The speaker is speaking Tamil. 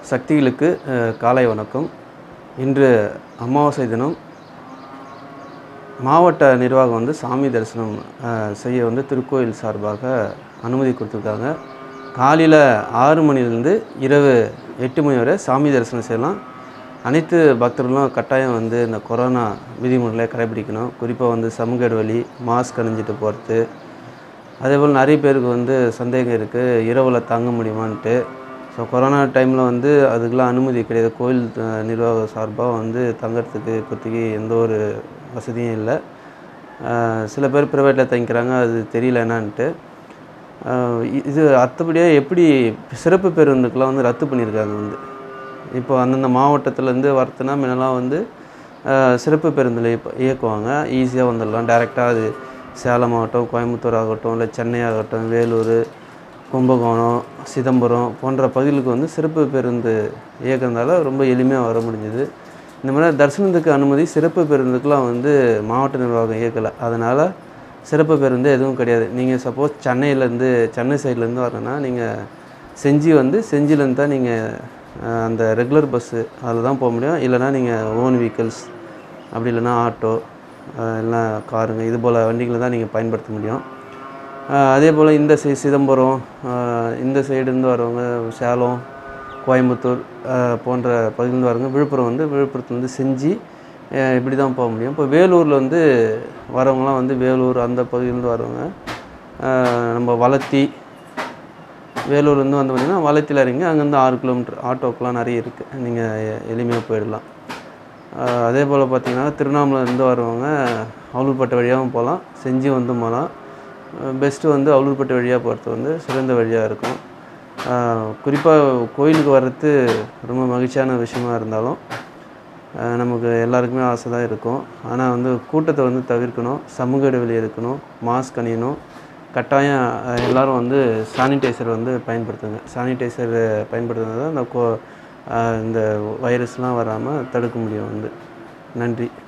சக்திகளுக்கு அஹ், காலை வணக்கம் இன்று அமாவாசை தினம் மாவட்ட நிர்வாகம் வந்து சாமி தரிசனம் அஹ், செய்ய வந்து திருக்கோயில் சார்பாக அனுமதி கொடுத்துருக்காங்க காலையில் ஆறு மணிலேருந்து இரவு எட்டு மணி வரை சாமி தரிசனம் செய்யலாம் அனைத்து பக்தர்களும் கட்டாயம் வந்து இந்த கொரோனா விதிமுறைகளை கடைபிடிக்கணும் குறிப்பாக வந்து சமூக இடைவெளி மாஸ்க் அணிஞ்சிட்டு போகிறது அதே போல் நிறைய பேருக்கு வந்து சந்தேகம் இருக்குது இரவில் தங்க முடியுமான்ட்டு ஸோ கொரோனா டைமில் வந்து அதுக்கெலாம் அனுமதி கிடையாது கோயில் அஹ், நிர்வாக சார்பாக வந்து தங்கறதுக்கு இப்போதைக்கு எந்த ஒரு வசதியும் இல்லை அஹ், சில பேர் ப்ரைவேட்டில் தங்கிக்கிறாங்க அது தெரியல என்னான்ட்டு அஹ், இ- இது அத்தபடியாக எப்படி சிறப்பு பேருந்துக்கெலாம் வந்து ரத்து பண்ணியிருக்காங்க வந்து இப்போ அந்தந்த மாவட்டத்துலேருந்து வரத்துனா முன்னெல்லாம் வந்து அஹ், சிறப்பு பேருந்தில் இப்போ இயக்குவாங்க ஈஸியாக வந்துடலாம் டைரெக்டாக அது சேலம் ஆகட்டும் கோயம்புத்தூர் ஆகட்டும் இல்லை சென்னை ஆகட்டும் வேலூர் கும்பகோணம் சிதம்பரம் போன்ற பகுதிகளுக்கு வந்து சிறப்பு பேருந்து இயக்கிறதுனால ரொம்ப எளிமையாக வர முடிஞ்சுது இந்த மாதிரி தரிசனத்துக்கு அனுமதி சிறப்பு பேருந்துக்கெலாம் வந்து மாவட்ட நிர்வாகம் இயக்கலை அதனால் சிறப்பு பேருந்து எதுவும் கிடையாது நீங்கள் சப்போஸ் சென்னையிலேருந்து சென்னை சைட்லேருந்து வரணும்னா நீங்கள் செஞ்சி வந்து செஞ்சிலேருந்து தான் நீங்கள் அந்த ரெகுலர் பஸ்ஸு அதில் தான் போக முடியும் இல்லைனா நீங்கள் ஓன் வெஹிக்கிள்ஸ் அப்படி இல்லைன்னா ஆட்டோ இல்லைனா காருங்க இது போல் வண்டிகளை தான் நீங்கள் பயன்படுத்த முடியும் அஹ் அதே போல் இந்த சை சிதம்பரம் அஹ் இந்த சைடுலேருந்து வரவங்க சேலம் கோயம்புத்தூர் அஹ் போன்ற பகுதியிலேருந்து வரவங்க விழுப்புரம் வந்து விழுப்புரத்துலேருந்து செஞ்சு அஹ் இப்படி தான் போக முடியும் இப்போ வேலூரில் வந்து வரவங்களாம் வந்து வேலூர் அந்த பகுதியிலேருந்து வரவங்க அஹ் நம்ம வளத்தி வேலூர்லேருந்து வந்து பார்த்திங்கன்னா வளத்தியில் இறங்கி அங்கேருந்து ஆறு கிலோமீட்டர் ஆட்டோக்கெலாம் நிறைய இருக்குது நீங்கள் எளிமையாக போயிடலாம் அஹ் அதே போல் பார்த்திங்கன்னா திருவண்ணாமலையிலேருந்து வரவங்க அவலூர்பேட்டை வழியாகவும் போகலாம் செஞ்சு வந்து போகலாம் பெஸ்ட்டு வந்து அவலூர்பேட்டை வழியாக போகிறது வந்து சிறந்த வழியாக இருக்கும் குறிப்பாக கோயிலுக்கு வர்றது ரொம்ப மகிழ்ச்சியான விஷயமா இருந்தாலும் அஹ் நமக்கு எல்லாருக்குமே ஆசை தான் இருக்கும் ஆனால் வந்து கூட்டத்தை வந்து தவிர்க்கணும் சமூக இடைவெளி இருக்கணும் மாஸ்க் அணியணும் கட்டாயம் அஹ் எல்லாரும் வந்து சானிடைசர் வந்து பயன்படுத்துங்க சானிடைசர் பயன்படுத்துறது தான் இந்த கோ அஹ் இந்த வைரஸ்லாம் வராமல் தடுக்க முடியும் வந்து நன்றி